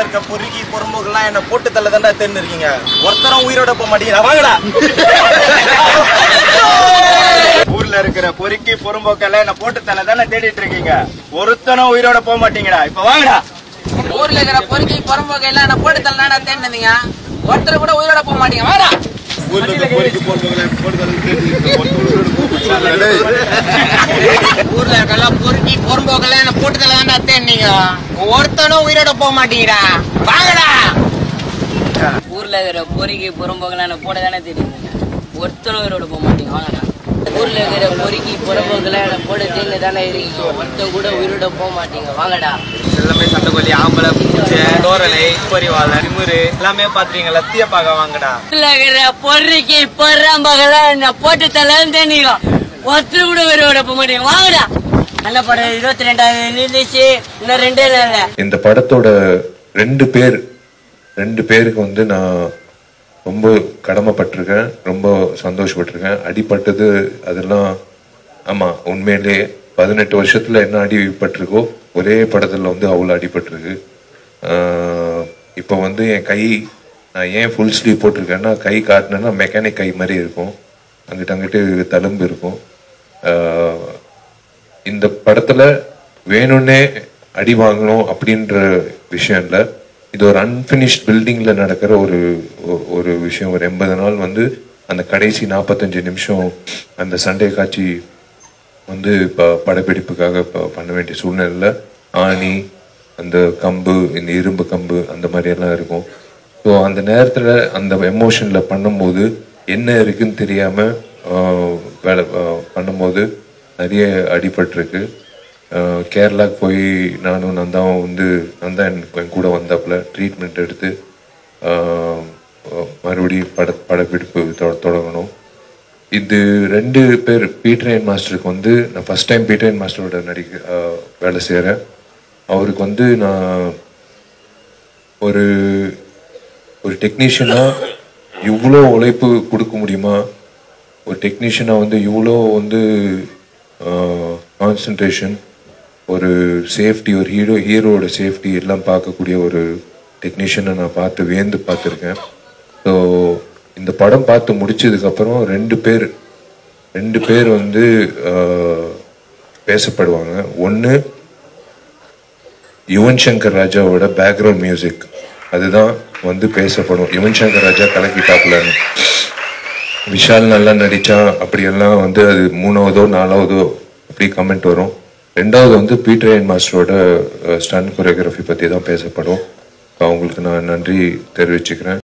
இருக்க பொறுக்கி பொறும்போக்கெல்லாம் என்ன போட்டு தள்ள தாண்டா தேர்ந்து இருக்கீங்க ஒருத்தரும் உயிரோட போக மாட்டீங்களா வாங்கடா ஊர்ல இருக்கிற பொறுக்கி பொறும்போக்கெல்லாம் என்ன போட்டு தள்ள தானே தேடிட்டு இருக்கீங்க ஒருத்தனும் உயிரோட போக மாட்டீங்கடா இப்ப வாங்கடா ஊர்ல இருக்கிற பொறுக்கி புறம்போக்கு எல்லாம் நான் போட்டு தள்ளனா தேடினீங்க ஒருத்தர் கூட உயிரோட போக மாட்டீங்க வாடா ஊர்ல இருக்க பொறுக்கி பொறும்போக்கெல்லாம் போட்டு தள்ள ஊர்ல இருக்கலாம் பொறுக்கி புறம்போக்கெல்லாம் என்ன போட்டு தள்ளனா தேடினீங்க ஒருத்தனும் உயிரோட போக மாட்டீங்கடா வாங்கடா ஊர்ல இருக்கிற பொறுக்கி புறம்போக்கெல்லாம் என்ன போட தானே தெரியுங்க ஒருத்தனும் உயிரோட போக மாட்டீங்க வாங்கடா ஊர்ல இருக்கிற பொறுக்கி புறம்போக்கெல்லாம் என்ன போட தெரிஞ்சு தானே இருக்கீங்க ஒருத்தன் கூட உயிரோட போக மாட்டீங்க வாங்கடா எல்லாமே சண்டைக்கொல்லி ஆம்பளை பூச்சை தோரலை பொறிவாள் அரிமுறு எல்லாமே பாத்துறீங்க லத்திய பார்க்க வாங்கடா ஊர்ல இருக்கிற பொறுக்கி புறம்போக்கெல்லாம் என்ன போட்டு தள்ளன்னு தெரியுங்க ஒருத்தர் கூட உயிரோட போக மாட்டீங்க வாங்கடா நல்ல படம் இருபத்தி ரெண்டாவது நின்றுச்சு இன்னும் ரெண்டே நாள்ல இந்த படத்தோட ரெண்டு பேர் ரெண்டு பேருக்கு வந்து நான் ரொம்ப கடமைப்பட்டிருக்கேன் ரொம்ப சந்தோஷப்பட்டிருக்கேன் அடிபட்டது அதெல்லாம் ஆமா உண்மையிலே பதினெட்டு வருஷத்துல என்ன அடிபட்டிருக்கோ ஒரே படத்துல வந்து அவ்வளோ அடிபட்டிருக்கு ஆஹ் இப்போ வந்து என் கை நான் ஏன் ஃபுல் ஸ்லீவ் போட்டிருக்கேன்னா கை காட்டினேன்னா மெக்கானிக் கை மாதிரி இருக்கும் அங்கிட்ட அங்கிட்டு தழும்பு இருக்கும் ஆஹ் இந்த படத்துல வேணும்னே அடி வாங்கணும் அப்படின்ற விஷயம் இல்ல இது ஒரு அன்பினிஷ்ட் பில்டிங்ல நடக்கிற ஒரு ஒ- ஒரு விஷயம் ஒரு எண்பது நாள் வந்து அந்த கடைசி நாற்பத்தஞ்சு நிமிஷம் அந்த சண்டே காட்சி வந்து இப்போ படப்பிடிப்புக்காக இப்போ பண்ண வேண்டிய சூழ்நிலையில் ஆணி அந்த கம்பு இந்த இரும்பு கம்பு அந்த மாதிரி எல்லாம் இருக்கும் ஸோ அந்த நேரத்தில் அந்த எமோஷனில் பண்ணும்போது என்ன இருக்குன்னு தெரியாம ஆஹ், வேலை ஆஹ், பண்ணும்போது நிறைய அடிபட்டிருக்கு ஆஹ், கேரளாக்கு போய் நானும் நந்தாவும் வந்து நந்தா என் என் கூட வந்தாப்புல ட்ரீட்மெண்ட் எடுத்து ஆஹ், மறுபடியும் பட படப்பிடிப்பு தொ- தொடங்கணும் இது ரெண்டு பேர் பீட்ரைன் மாஸ்டருக்கு வந்து நான் ஃபர்ஸ்ட் டைம் பீட்ரைன் மாஸ்டரோட நடிக்க ஆஹ், வேலை செய்கிறேன் அவருக்கு வந்து நான் ஒரு ஒரு டெக்னீஷியனாக இவ்வளோ உழைப்பு கொடுக்க முடியுமா ஒரு டெக்னீஷியனாக வந்து இவ்வளோ வந்து கான்சன்ட்ரேஷன் ஒரு சேஃப்டி ஒரு ஹீரோ ஹீரோவோட சேஃப்டி எல்லாம் பார்க்கக்கூடிய ஒரு டெக்னீஷியனை நான் பார்த்து வியந்து பார்த்துருக்கேன் ஸோ இந்த படம் பார்த்து முடிச்சதுக்கப்புறம் ரெண்டு பேர் ரெண்டு பேர் வந்து ஆஹ், பேசப்படுவாங்க ஒன்று யுவன் சங்கர் ராஜாவோட பேக்ரவுண்ட் மியூசிக் அதுதான் வந்து பேசப்படும் யுவன் சங்கர் ராஜா கலக்கிட்டாப்புலன்னு விஷால் நல்லா நடிச்சான் அப்படியெல்லாம் வந்து அது மூணாவதோ நாலாவதோ அப்படி கமெண்ட் வரும் ரெண்டாவது வந்து பீட்டர் மாஸ்டரோட ஸ்டன் கொரியோகிராஃபி பற்றி தான் பேசப்படும் அவங்களுக்கு நான் நன்றி தெரிவிச்சுக்கிறேன்